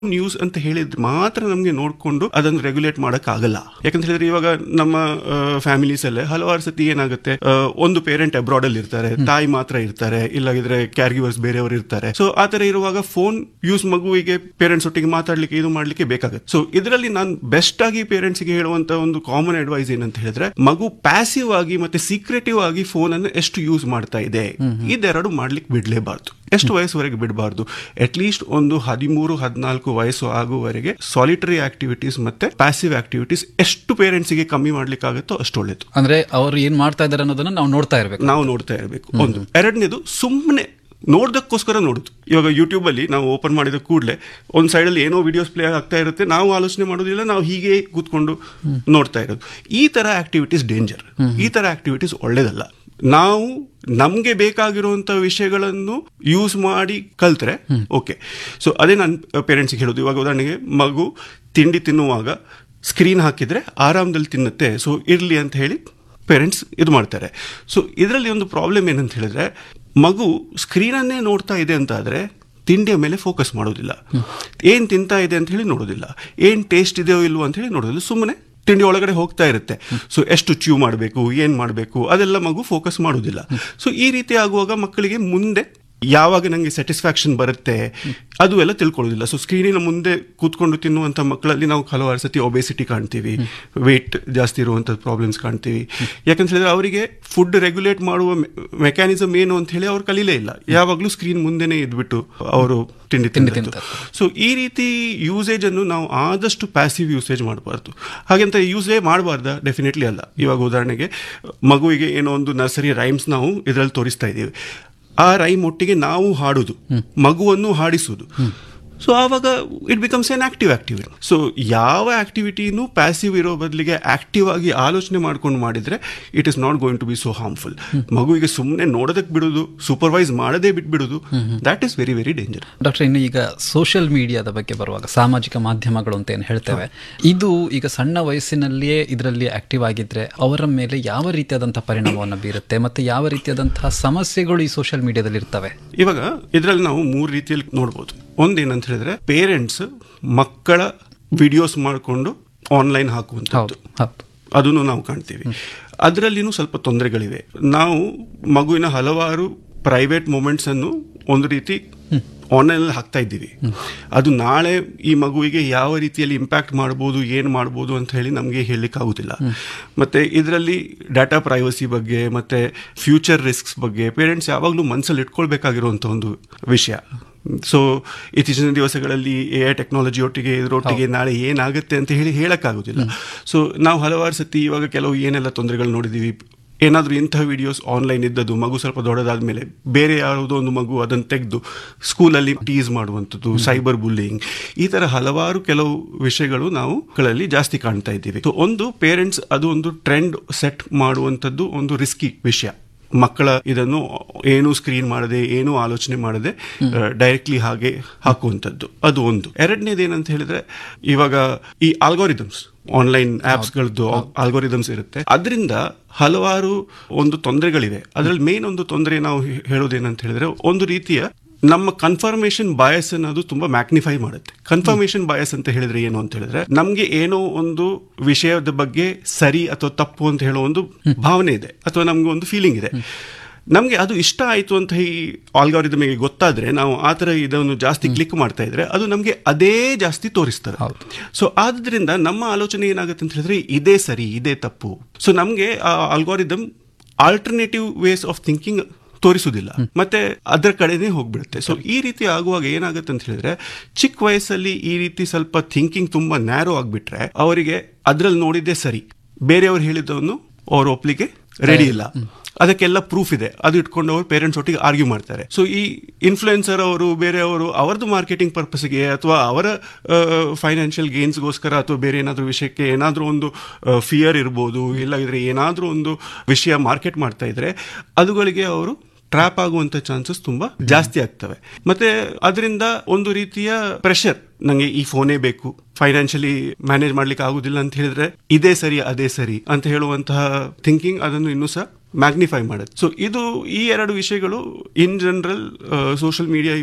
News ಅಂತ ಹೇಳಿದ್ರೆ ಮಾತ್ರ ನಮಗೆ ನೋಡ್ಕೊಂಡು ಅದನ್ನು ರೆಗ್ಯುಲೇಟ್ ಮಾಡಕ್ ಆಗಲ್ಲ ಯಾಕಂತ ಹೇಳಿದ್ರೆ ಇವಾಗ ನಮ್ಮ ಫ್ಯಾಮಿಲೀಸ್ ಅಲ್ಲೇ ಹಲವಾರು ಸತಿ ಏನಾಗುತ್ತೆ ಆ, ಒಂದು ಪೇರೆಂಟ್ ಅಬ್ರಾಡ್ ಅಲ್ಲಿ ಇರ್ತಾರೆ ತಾಯಿ ಮಾತ್ರ ಇರ್ತಾರೆ ಇಲ್ಲಾಗಿದ್ರೆ ಕ್ಯಾರ್ ಗಿವರ್ಸ್ ಬೇರೆಯವರು ಇರ್ತಾರೆ ಸೊ ಆ ತರ ಇರುವಾಗ ಫೋನ್ ಯೂಸ್ ಮಗುವಿಗೆ ಪೇರೆಂಟ್ಸ್ ಒಟ್ಟಿಗೆ ಮಾತಾಡ್ಲಿಕ್ಕೆ ಇದು ಮಾಡ್ಲಿಕ್ಕೆ ಬೇಕಾಗುತ್ತೆ ಸೊ ಇದರಲ್ಲಿ ನಾನು ಬೆಸ್ಟ್ ಆಗಿ ಪೇರೆಂಟ್ಸ್ ಗೆ ಹೇಳುವಂತ ಒಂದು ಕಾಮನ್ ಅಡ್ವೈಸ್ ಏನಂತ ಹೇಳಿದ್ರೆ ಮಗು ಪ್ಯಾಸಿವ್ ಆಗಿ ಮತ್ತೆ ಸೀಕ್ರೆಟಿವ್ ಆಗಿ ಫೋನ್ ಅನ್ನು ಎಷ್ಟು ಯೂಸ್ ಮಾಡ್ತಾ ಇದೆ ಇದೆರಡು ಮಾಡ್ಲಿಕ್ಕೆ ಬಿಡ್ಲೇಬಾರ್ದು ಎಷ್ಟು ವಯಸ್ಸುವರೆಗೆ ಬಿಡಬಾರ್ದು ಅಟ್ ಲೀಸ್ಟ್ ಒಂದು ಹದಿಮೂರು ಹದಿನಾಲ್ಕು ವಯಸ್ಸು ಆಗುವವರೆಗೆ ಸಾಲಿಟರಿ ಆಕ್ಟಿವಿಟೀಸ್ ಮತ್ತೆ ಪ್ಯಾಸಿವ್ ಆಕ್ಟಿವಿಟೀಸ್ ಎಷ್ಟು ಪೇರೆಂಟ್ಸ್ಗೆ ಕಮ್ಮಿ ಮಾಡ್ಲಿಕ್ಕಾಗುತ್ತೋ ಅಷ್ಟು ಒಳ್ಳೇದು ಅಂದ್ರೆ ಅವ್ರು ಏನ್ ಮಾಡ್ತಾ ಇದಾರೆ ಅನ್ನೋದನ್ನ ನಾವು ನೋಡ್ತಾ ಇರ್ಬೇಕು ನಾವು ನೋಡ್ತಾ ಇರಬೇಕು ಒಂದು ಎರಡನೇದು ಸುಮ್ಮನೆ ನೋಡ್ದಕ್ಕೋಸ್ಕರ ನೋಡುದು ಇವಾಗ ಯೂಟ್ಯೂಬ್ ಅಲ್ಲಿ ನಾವು ಓಪನ್ ಮಾಡಿದ ಕೂಡಲೇ ಒಂದು ಸೈಡಲ್ಲಿ ಏನೋ ವಿಡಿಯೋಸ್ ಪ್ಲೇ ಆಗ್ತಾ ಇರುತ್ತೆ ನಾವು ಆಲೋಚನೆ ಮಾಡೋದಿಲ್ಲ ನಾವು ಹೀಗೆ ಕೂತ್ಕೊಂಡು ನೋಡ್ತಾ ಇರೋದು ಈ ತರ ಆಕ್ಟಿವಿಟೀಸ್ ಡೇಂಜರ್ ಈ ತರ ಆಕ್ಟಿವಿಟೀಸ್ ಒಳ್ಳೇದಲ್ಲ ನಾವು ನಮ್ಗೆ ಬೇಕಾಗಿರುವಂತ ವಿಷಯಗಳನ್ನು ಯೂಸ್ ಮಾಡಿ ಕಲ್ತ್ರೆ ಓಕೆ ಸೊ ಅದೇ ನಾನು ಪೇರೆಂಟ್ಸ್ಗೆ ಹೇಳೋದು ಇವಾಗ ಉದಾಹರಣೆಗೆ ಮಗು ತಿಂಡಿ ತಿನ್ನುವಾಗ ಸ್ಕ್ರೀನ್ ಹಾಕಿದ್ರೆ ಆರಾಮದಲ್ಲಿ ತಿನ್ನುತ್ತೆ ಸೊ ಇರ್ಲಿ ಅಂತ ಹೇಳಿ ಪೇರೆಂಟ್ಸ್ ಇದು ಮಾಡ್ತಾರೆ ಸೊ ಇದರಲ್ಲಿ ಒಂದು ಪ್ರಾಬ್ಲಮ್ ಏನಂತ ಹೇಳಿದ್ರೆ ಮಗು ಸ್ಕ್ರೀನನ್ನೇ ನೋಡ್ತಾ ಇದೆ ಅಂತ ಆದ್ರೆ ತಿಂಡಿಯ ಮೇಲೆ ಫೋಕಸ್ ಮಾಡೋದಿಲ್ಲ ಏನ್ ತಿಂತಾ ಇದೆ ಅಂತ ಹೇಳಿ ನೋಡೋದಿಲ್ಲ ಏನ್ ಟೇಸ್ಟ್ ಇದೆಯೋ ಇಲ್ವೋ ಅಂತ ಹೇಳಿ ನೋಡೋದಿಲ್ಲ ಸುಮ್ಮನೆ ತಿಂಡಿ ಒಳಗಡೆ ಹೋಗ್ತಾ ಇರುತ್ತೆ ಸೊ ಎಷ್ಟು ಚ್ಯೂ ಮಾಡಬೇಕು ಏನ್ ಮಾಡಬೇಕು ಅದೆಲ್ಲ ಮಗು ಫೋಕಸ್ ಮಾಡೋದಿಲ್ಲ ಸೊ ಈ ರೀತಿ ಆಗುವಾಗ ಮಕ್ಕಳಿಗೆ ಮುಂದೆ ಯಾವಾಗ ನಂಗೆ ಸ್ಯಾಟಿಸ್ಫ್ಯಾಕ್ಷನ್ ಬರುತ್ತೆ ಅದು ಎಲ್ಲ ತಿಳ್ಕೊಳ್ಳೋದಿಲ್ಲ ಸೊ ಸ್ಕ್ರೀನಿನ ಮುಂದೆ ಕೂತ್ಕೊಂಡು ತಿನ್ನುವಂಥ ಮಕ್ಕಳಲ್ಲಿ ನಾವು ಹಲವಾರು ಸತಿ ಒಬೆಸಿಟಿ ಕಾಣ್ತೀವಿ ವೇಟ್ ಜಾಸ್ತಿ ಇರುವಂಥ ಪ್ರಾಬ್ಲಮ್ಸ್ ಕಾಣ್ತೀವಿ ಯಾಕಂತ ಹೇಳಿದ್ರೆ ಅವರಿಗೆ ಫುಡ್ ರೆಗ್ಯುಲೇಟ್ ಮಾಡುವ ಮೆಕ್ಯಾನಿಸಮ್ ಏನು ಅಂತ ಹೇಳಿ ಅವ್ರು ಕಲೀಲೇ ಇಲ್ಲ ಯಾವಾಗಲೂ ಸ್ಕ್ರೀನ್ ಮುಂದೆನೇ ಇದ್ಬಿಟ್ಟು ಅವರು ತಿಂಡಿ ತಿಂಡಿ ತಿಂದಿದ್ದು ತಿಂತಾರೆ. ಸೊ ಈ ರೀತಿ ಯೂಸೇಜ್ ಅನ್ನು ನಾವು ಆದಷ್ಟು ಪ್ಯಾಸಿವ್ ಯೂಸೇಜ್ ಮಾಡಬಾರ್ದು ಹಾಗಂತ ಯೂಸೇ ಮಾಡಬಾರ್ದ ಡೆಫಿನೆಟ್ಲಿ ಅಲ್ಲ ಇವಾಗ ಉದಾಹರಣೆಗೆ ಮಗುವಿಗೆ ಏನೋ ಒಂದು ನರ್ಸರಿ ರೈಮ್ಸ್ ನಾವು ಇದರಲ್ಲಿ ತೋರಿಸ್ತಾ ಇದ್ದೀವಿ ಆ ರೈಮ್ ಒಟ್ಟಿಗೆ ನಾವು ಹಾಡುದು ಮಗುವನ್ನು ಹಾಡಿಸುವುದು ಸೊ ಆವಾಗ it becomes an active activity so ಯಾವ ಆಕ್ಟಿವಿಟಿನೂ ಪ್ಯಾಸಿವ್ ಇರೋ ಬದಲಿಗೆ ಆಕ್ಟಿವ್ ಆಗಿ ಆಲೋಚನೆ ಮಾಡ್ಕೊಂಡು ಮಾಡಿದ್ರೆ it is not going to be so harmful ಮಗುವಿಗೆ ಸುಮ್ಮನೆ ನೋಡೋದಕ್ಕೆ ಬಿಡುದು ಸೂಪರ್ವೈಸ್ ಮಾಡದೇ ಬಿಟ್ಬಿಡುದು that is very very danger doctor ಇನ್ನು ಈಗ ಸೋಷಿಯಲ್ ಮೀಡಿಯಾದ ಬಗ್ಗೆ ಬರುವಾಗ ಸಾಮಾಜಿಕ ಮಾಧ್ಯಮಗಳು ಅಂತ ಏನು ಹೇಳ್ತೇವೆ ಇದು ಈಗ ಸಣ್ಣ ವಯಸ್ಸಿನಲ್ಲಿಯೇ ಇದರಲ್ಲಿ ಆಕ್ಟಿವ್ ಆಗಿದ್ರೆ ಅವರ ಮೇಲೆ ಯಾವ ರೀತಿಯಾದಂತಹ ಪರಿಣಾಮವನ್ನು ಬೀರುತ್ತೆ ಮತ್ತೆ ಯಾವ ರೀತಿಯಾದಂತಹ ಸಮಸ್ಯೆಗಳು ಈ ಸೋಷಿಯಲ್ ಮೀಡಿಯಾದಲ್ಲಿ ಇರ್ತವೆ ಇವಾಗ ಇದರಲ್ಲಿ ನಾವು ಮೂರು ರೀತಿಯಲ್ಲಿ ನೋಡ್ಬೋದು ಒಂದೇನಂತ ಹೇಳಿದ್ರೆ ಪೇರೆಂಟ್ಸ್ ಮಕ್ಕಳ ವಿಡಿಯೋಸ್ ಮಾಡಿಕೊಂಡು ಆನ್ಲೈನ್ ಹಾಕುವಂಥದ್ದು ಹೌದು ಹೌದು ಅದನ್ನು ನಾವು ಕಾಣ್ತೀವಿ ಅದರಲ್ಲಿನೂ ಸ್ವಲ್ಪ ತೊಂದರೆಗಳಿವೆ ನಾವು ಮಗುವಿನ ಹಲವಾರು ಪ್ರೈವೇಟ್ ಮೂಮೆಂಟ್ಸ್ ಅನ್ನು ಒಂದು ರೀತಿ ಆನ್ಲೈನ್ ಹಾಕ್ತಾ ಇದ್ದೀವಿ ಅದು ನಾಳೆ ಈ ಮಗುವಿಗೆ ಯಾವ ರೀತಿಯಲ್ಲಿ ಇಂಪ್ಯಾಕ್ಟ್ ಮಾಡ್ಬೋದು ಏನು ಮಾಡ್ಬೋದು ಅಂತ ಹೇಳಿ ನಮಗೆ ಹೇಳಲಿಕ್ಕೆ ಆಗುದಿಲ್ಲ ಮತ್ತೆ ಇದರಲ್ಲಿ ಡಾಟಾ ಪ್ರೈವಸಿ ಬಗ್ಗೆ ಮತ್ತೆ ಫ್ಯೂಚರ್ ರಿಸ್ಕ್ಸ್ ಬಗ್ಗೆ ಪೇರೆಂಟ್ಸ್ ಯಾವಾಗಲೂ ಮನಸ್ಸಲ್ಲಿ ಇಟ್ಕೊಳ್ಬೇಕಾಗಿರುವಂಥ ಒಂದು ವಿಷಯ ಸೊ ಇತ್ತೀಚಿನ ದಿವಸಗಳಲ್ಲಿ ಎ ಐ ಟೆಕ್ನಾಲಜಿ ಒಟ್ಟಿಗೆ ಇದರೊಟ್ಟಿಗೆ ನಾಳೆ ಏನಾಗುತ್ತೆ ಅಂತ ಹೇಳಿ ಹೇಳಕ್ಕಾಗೋದಿಲ್ಲ ಸೊ ನಾವು ಹಲವಾರು ಸತಿ ಇವಾಗ ಕೆಲವು ಏನೆಲ್ಲ ತೊಂದರೆಗಳು ನೋಡಿದೀವಿ ಏನಾದರೂ ಇಂಥ ವಿಡಿಯೋಸ್ ಆನ್ಲೈನ್ ಇದ್ದದ್ದು ಮಗು ಸ್ವಲ್ಪ ದೊಡ್ಡದಾದ್ಮೇಲೆ ಬೇರೆ ಯಾವುದೋ ಒಂದು ಮಗು ಅದನ್ನು ತೆಗೆದು ಸ್ಕೂಲಲ್ಲಿ ಟೀಸ್ ಮಾಡುವಂಥದ್ದು ಸೈಬರ್ ಬುಲ್ಲಿಂಗ್ ಈ ಥರ ಹಲವಾರು ಕೆಲವು ವಿಷಯಗಳು ನಾವು ಗಳಲ್ಲಿ ಜಾಸ್ತಿ ಕಾಣ್ತಾ ಇದ್ದೀವಿ ಸೊ ಒಂದು ಪೇರೆಂಟ್ಸ್ ಅದು ಒಂದು ಟ್ರೆಂಡ್ ಸೆಟ್ ಮಾಡುವಂಥದ್ದು ಒಂದು ರಿಸ್ಕಿ ವಿಷಯ ಮಕ್ಕಳ ಇದನ್ನು ಏನು ಸ್ಕ್ರೀನ್ ಮಾಡದೆ ಏನು ಆಲೋಚನೆ ಮಾಡದೆ ಡೈರೆಕ್ಟ್ಲಿ ಹಾಗೆ ಹಾಕುವಂಥದ್ದು ಅದು ಒಂದು ಎರಡನೇದು ಏನಂತ ಹೇಳಿದ್ರೆ ಇವಾಗ ಈ ಆಲ್ಗೋರಿದಮ್ಸ್ ಆನ್ಲೈನ್ ಆಪ್ಸ್ಗಳದ್ದು ಆಲ್ಗೋರಿದಮ್ಸ್ ಇರುತ್ತೆ ಅದರಿಂದ ಹಲವಾರು ಒಂದು ತೊಂದರೆಗಳಿವೆ ಅದರಲ್ಲಿ ಮೇನ್ ಒಂದು ತೊಂದರೆ ನಾವು ಹೇ- ಹೇಳೋದೇನಂತ ಹೇಳಿದ್ರೆ ಒಂದು ರೀತಿಯ ನಮ್ಮ ಕನ್ಫರ್ಮೇಶನ್ ಬಾಯಸ್ ಅನ್ನೋದು ತುಂಬಾ ಮ್ಯಾಗ್ನಿಫೈ ಮಾಡುತ್ತೆ ಕನ್ಫರ್ಮೇಶನ್ ಬಾಯಸ್ ಅಂತ ಹೇಳಿದ್ರೆ ಏನು ಅಂತ ಹೇಳಿದ್ರೆ ನಮ್ಗೆ ಏನೋ ಒಂದು ವಿಷಯದ ಬಗ್ಗೆ ಸರಿ ಅಥವಾ ತಪ್ಪು ಅಂತ ಹೇಳೋ ಒಂದು ಭಾವನೆ ಇದೆ ಅಥವಾ ನಮ್ಗೆ ಒಂದು ಫೀಲಿಂಗ್ ಇದೆ ನಮಗೆ ಅದು ಇಷ್ಟ ಆಯಿತು ಅಂತ ಈ ಆಲ್ಗಾರಿದಮಿಗೆ ಗೊತ್ತಾದ್ರೆ ನಾವು ಆ ಥರ ಇದನ್ನು ಜಾಸ್ತಿ ಕ್ಲಿಕ್ ಮಾಡ್ತಾ ಇದ್ರೆ ಅದು ನಮಗೆ ಅದೇ ಜಾಸ್ತಿ ತೋರಿಸ್ತದೆ ಸೊ ಆದ್ರಿಂದ ನಮ್ಮ ಆಲೋಚನೆ ಏನಾಗುತ್ತೆ ಅಂತ ಹೇಳಿದ್ರೆ ಇದೇ ಸರಿ ಇದೇ ತಪ್ಪು ಸೊ ನಮಗೆ ಆ algorithm alternative ways of thinking ತೋರಿಸುವುದಿಲ್ಲ ಮತ್ತೆ ಅದರ ಕಡೆನೇ ಹೋಗ್ಬಿಡುತ್ತೆ ಸೊ ಈ ರೀತಿ ಆಗುವಾಗ ಏನಾಗುತ್ತೆ ಅಂತ ಹೇಳಿದ್ರೆ ಚಿಕ್ಕ ವಯಸ್ಸಲ್ಲಿ ಈ ರೀತಿ ಸ್ವಲ್ಪ ಥಿಂಕಿಂಗ್ ತುಂಬಾ ನ್ಯಾರೋ ಆಗ್ಬಿಟ್ರೆ ಅವರಿಗೆ ಅದ್ರಲ್ಲಿ ನೋಡಿದ್ದೇ ಸರಿ ಬೇರೆಯವ್ರು ಹೇಳಿದ್ದವನ್ನು ಅವ್ರು ಒಪ್ಲಿಕ್ಕೆ ರೆಡಿ ಇಲ್ಲ ಅದಕ್ಕೆಲ್ಲ ಪ್ರೂಫ್ ಇದೆ ಅದು ಇಟ್ಕೊಂಡು ಅವರು ಪೇರೆಂಟ್ಸ್ ಒಟ್ಟಿಗೆ ಆರ್ಗ್ಯೂ ಮಾಡ್ತಾರೆ ಸೊ ಈ ಇನ್ಫ್ಲುಯೆನ್ಸರ್ ಅವರು ಬೇರೆಯವರು ಅವರದ್ದು ಮಾರ್ಕೆಟಿಂಗ್ ಪರ್ಪಸ್ಗೆ ಅಥವಾ ಅವರ ಫೈನಾನ್ಷಿಯಲ್ ಗೇನ್ಸ್ಗೋಸ್ಕರ ಅಥವಾ ಬೇರೆ ಏನಾದರೂ ವಿಷಯಕ್ಕೆ ಏನಾದರೂ ಒಂದು ಫಿಯರ್ ಇರ್ಬೋದು ಇಲ್ಲದಿದ್ರೆ ಏನಾದರೂ ಒಂದು ವಿಷಯ ಮಾರ್ಕೆಟ್ ಮಾಡ್ತಾ ಇದ್ರೆ ಅದುಗಳಿಗೆ ಅವರು ಟ್ರ್ಯಾಪ್ ಆಗುವಂತ ಚಾನ್ಸಸ್ ತುಂಬಾ ಜಾಸ್ತಿ ಆಗ್ತವೆ ಮತ್ತೆ ಅದರಿಂದ ಒಂದು ರೀತಿಯ ಪ್ರೆಷರ್ ನಂಗೆ ಈ ಫೋನೇ ಬೇಕು ಫೈನಾನ್ಷಿಯಲಿ ಮ್ಯಾನೇಜ್ ಮಾಡ್ಲಿಕ್ಕೆ ಆಗುದಿಲ್ಲ ಅಂತ ಹೇಳಿದ್ರೆ ಇದೇ ಸರಿ ಅದೇ ಸರಿ ಅಂತ ಹೇಳುವಂತಹ ಥಿಂಕಿಂಗ್ ಅದನ್ನು ಇನ್ನೂ ಸಹ ಮ್ಯಾಗ್ನಿಫೈ ಮಾಡುತ್ತೆ ಸೊ ಇದು ಈ ಎರಡು ವಿಷಯಗಳು in general social media use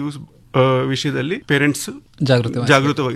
ಆ, ವಿಷಯದಲ್ಲಿ ಪೇರೆಂಟ್ಸ್ ಜಾಗೃತಿ ಜಾಗೃತವಾಗಿ